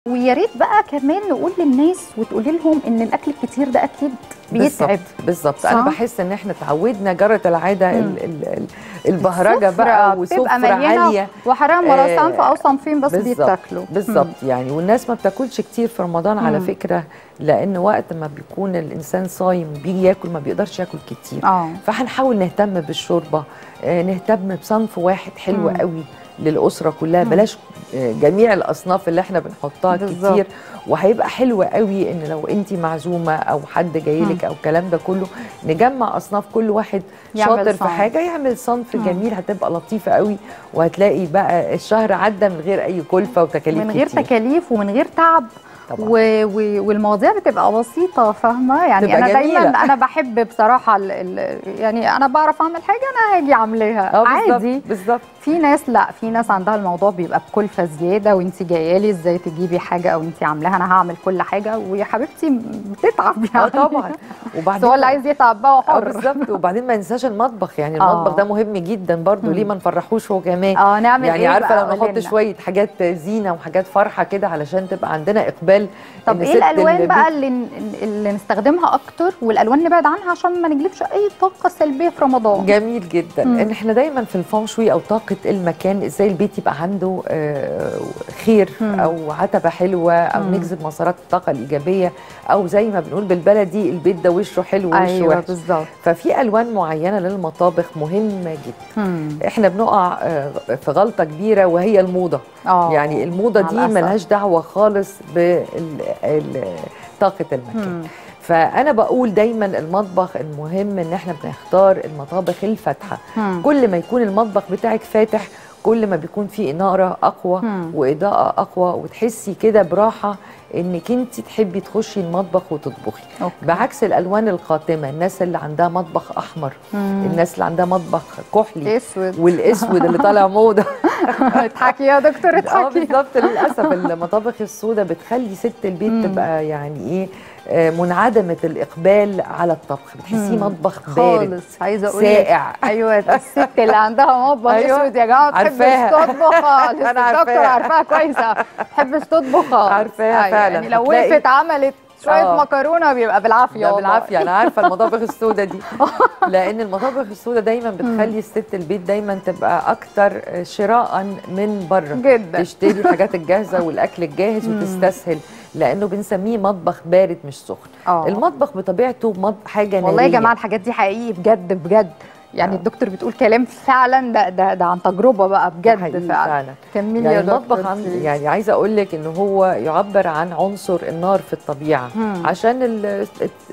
ويا ريت بقى كمان نقول للناس وتقولي لهم ان الاكل الكتير ده اكيد بيتعب بالظبط بالظبط صح؟ انا بحس ان احنا اتعودنا جرت العاده مم. ال- ال- ال- البهرجه السفرة بقى بتبقى وسفره مليانة عاليه وحرام ولا آه، صنف او صنفين بس بالظبط. بيتاكلوا بالظبط يعني والناس ما بتاكلش كتير في رمضان على مم. فكره لان وقت ما بيكون الانسان صايم بيجي ياكل ما بيقدرش ياكل كتير اه فهنحاول نهتم بالشوربه آه، نهتم بصنف واحد حلو مم. قوي للاسره كلها مم. بلاش آه، جميع الاصناف اللي احنا بنحطها بالظبط. كتير وهيبقى حلو قوي ان لو انت معزومه او حد جاي لك او الكلام ده كله نجمع اصناف كل واحد يعمل شاطر في صنف. حاجه يعمل صنف مم. جميل هتبقى لطيفه قوي وهتلاقي بقى الشهر عدى من غير اي كلفه وتكاليف من غير كتير. تكاليف ومن غير تعب طبعا و... و... والمواضيع بتبقى بسيطه فاهمه يعني تبقى انا جميلة. دايما انا بحب بصراحه ال... ال... يعني انا بعرف اعمل حاجه انا هاجي اعملها اه عادي بالظبط بالظبط في ناس لا في ناس عندها الموضوع بيبقى بكلفه زياده وانت جايه لي ازاي تجيبي حاجه او انت عاملاها انا هعمل كل حاجه ويا حبيبتي بتتعب يعني اه طبعا بس وبعدين هو اللي عايز يتعب بقى هو اه حر بالظبط وبعدين ما ننساش المطبخ يعني آه. المطبخ ده مهم جدا برضو مم. ليه ما نفرحوش هو كمان اه نعمل يعني ايه عارفه بقى لما قولي نحط لنا. شويه حاجات زينه وحاجات فرحه كده علشان تبقى عندنا اقبال طب إن ايه ست الالوان البيت- بقى اللي اللي نستخدمها اكتر والالوان نبعد عنها عشان ما نجلبش اي طاقه سلبيه في رمضان جميل جدا مم. ان احنا دايما في الفeng شوي او طاقه المكان ازاي البيت يبقى عنده آه، خير مم. او عتبه حلوه او مم. نجذب مسارات الطاقه الايجابيه او زي ما بنقول بالبلدي البيت ده وشه حلو ووشه ايوه وحش بالظبط ففي الوان معينه للمطابخ مهمه جدا مم. احنا بنقع آه، في غلطه كبيره وهي الموضه اه يعني الموضه مع دي الأسف. ملهاش دعوه خالص بطاقه المكان مم. فانا بقول دايما المطبخ المهم ان احنا بنختار المطابخ الفاتحه مم. كل ما يكون المطبخ بتاعك فاتح كل ما بيكون فيه اناره اقوى مم. واضاءه اقوى وتحسي كده براحه انك انت تحبي تخشي المطبخ وتطبخي أوكي. بعكس الالوان القاتمه الناس اللي عندها مطبخ احمر مم. الناس اللي عندها مطبخ كحلي اسود والاسود اللي طالع موضه اضحكي يا دكتور اه اضحكي بالظبط للاسف المطابخ السوداء بتخلي ست البيت مم. تبقى يعني ايه آه، منعدمه الاقبال على الطبخ بتحسيه مم. مطبخ بارد خالص عايزه اقول لك ساقع ايوه الست اللي عندها مطبخ أيوة. اسود يا جماعه ما بتحبش عارفاها. تطبخ خالص أنا الدكتور عارفاها. عارفاها كويسه ما بتحبش تطبخ خالص عارفاها أيوة، فعلا. يعني لو هتلاقي- وقفت عملت شويه آه. مكرونه بيبقى بالعافيه ده والله. بالعافيه انا عارفه المطابخ السوداء دي لان المطابخ السوداء دايما بتخلي الست البيت دايما تبقى اكتر شراء من بره جدا تشتري الحاجات الجاهزه والاكل الجاهز وتستسهل لانه بنسميه مطبخ بارد مش سخن اه المطبخ بطبيعته مط- حاجه والله يا نارية. جماعه الحاجات دي حقيقي بجد بجد يعني آه. الدكتور بتقول كلام فعلا ده ده ده عن تجربه بقى ده بجد حقيقي فعلا فعلا كملي يعني يا المطبخ دكتور عن please. يعني عايزه اقول لك ان هو يعبر عن عنصر النار في الطبيعه مم. عشان ال-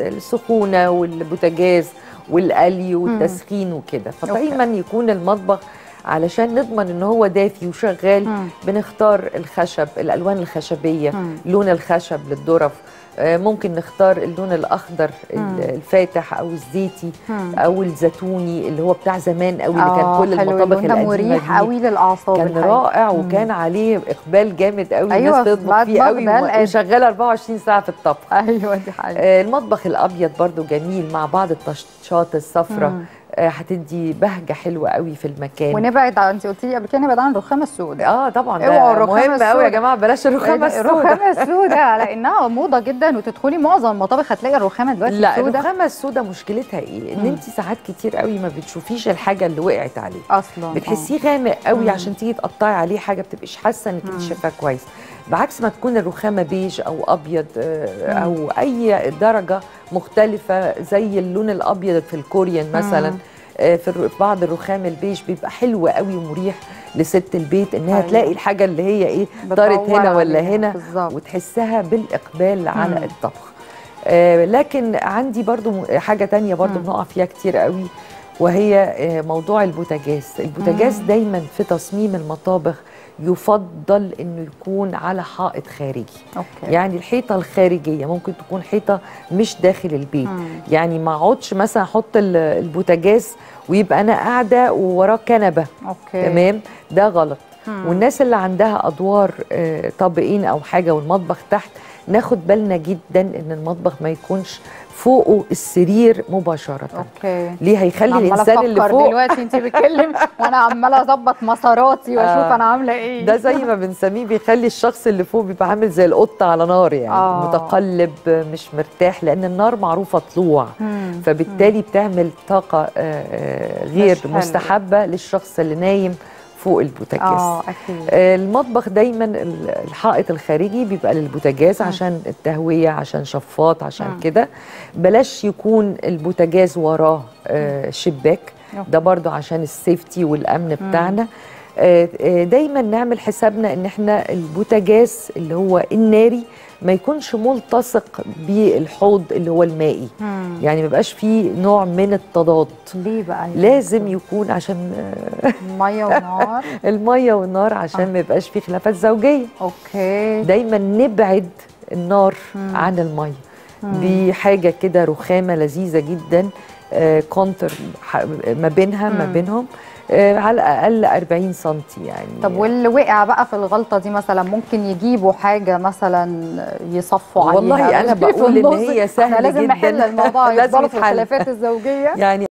السخونه والبوتاجاز والقلي والتسخين وكده فدايما يكون المطبخ علشان نضمن ان هو دافي وشغال مم. بنختار الخشب الالوان الخشبيه مم. لون الخشب للظرف آه، ممكن نختار اللون الاخضر ال- مم. الفاتح او الزيتي مم. او الزيتوني اللي هو بتاع زمان قوي اللي كان آه، كل حلو، المطابخ اللون ده القديمه مريح دي قوي للاعصاب كان الحقيقة. رائع مم. وكان عليه اقبال جامد قوي أيوة، الناس تطبخ بعد فيه قوي مقبل قد- وشغاله 24 ساعه في الطبخ ايوه دي حقيقة آه، المطبخ الابيض برضو جميل مع بعض التشطيشات الصفراء مم. آه، هتدي بهجه حلوه قوي في المكان ونبعد عن انت قلتي لي قبل كده نبعد عن الرخامه السوداء اه طبعا اوعوا ده الرخامة مهم قوي يا السوداء. جماعه بلاش الرخامه السوداء الرخامه السوداء لانها موضه جدا وتدخلي معظم المطابخ هتلاقي الرخامه دلوقتي لا سوداء الرخامه السوداء مشكلتها ايه ان مم. انت ساعات كتير قوي ما بتشوفيش الحاجه اللي وقعت عليه اصلا بتحسيه غامق قوي مم. عشان تيجي تقطعي عليه حاجه بتبقيش حاسه انك انت مم. شايفاها كويس بعكس ما تكون الرخامه بيج او ابيض آه، مم. او اي درجه مختلفه زي اللون الابيض في الكوريان مثلا مم. آه، في الر- في بعض الرخام البيج بيبقى حلو قوي ومريح لست البيت انها أيوة. تلاقي الحاجه اللي هي ايه بتدور طارت هنا ولا عليها. هنا بالظبط وتحسها بالاقبال على مم. الطبخ آه، لكن عندي برضو م- حاجه تانية برضو مم. بنقع فيها كتير قوي وهي آه، موضوع البوتاجاز البوتاجاز مم. دايما في تصميم المطابخ يفضل انه يكون على حائط خارجي اوكي يعني الحيطه الخارجيه ممكن تكون حيطه مش داخل البيت مم. يعني ما اقعدش مثلا احط ال- البوتاجاز ويبقى انا قاعده ووراه كنبه اوكي تمام ده غلط مم. والناس اللي عندها ادوار آه، طابقين او حاجه والمطبخ تحت ناخد بالنا جدا ان المطبخ ما يكونش فوقه السرير مباشره اوكي ليه هيخلي عمالة الانسان اللي أفكر فوق دلوقتي انت بتكلم وانا عماله اظبط مساراتي واشوف آه. انا عامله ايه ده زي ما بنسميه بيخلي الشخص اللي فوق بيبقى عامل زي القطه على نار يعني آه. متقلب مش مرتاح لان النار معروفه طلوع مم. فبالتالي بتعمل طاقه آه، آه، غير مش حلو. مستحبه للشخص اللي نايم فوق البوتاجاز اه اكيد آه، المطبخ دايما ال- الحائط الخارجي بيبقى للبوتاجاز مم. عشان التهويه عشان شفاط عشان مم. كده بلاش يكون البوتاجاز وراه آه، شباك أوكي. ده برضو عشان السيفتي والامن بتاعنا آه، آه، دايما نعمل حسابنا ان احنا البوتاجاز اللي هو الناري ما يكونش ملتصق بالحوض اللي هو المائي مم. يعني ما يبقاش فيه نوع من التضاد ليه بقى لازم يكون عشان آه، ميه ونار الميه والنار عشان ما يبقاش فيه خلافات زوجيه اوكي دايما نبعد النار مم. عن الميه دي حاجه كده رخامه لذيذه جدا آه كونتر ح- ما بينها ما مم. بينهم آه على الاقل 40 سم يعني طب واللي وقع بقى في الغلطه دي مثلا ممكن يجيبوا حاجه مثلا يصفوا عليها والله أنا في بقول إن النص. هي احنا سهل لازم جداً. نحل الموضوع لازم يفضلوا في يتحل. الخلافات الزوجيه يعني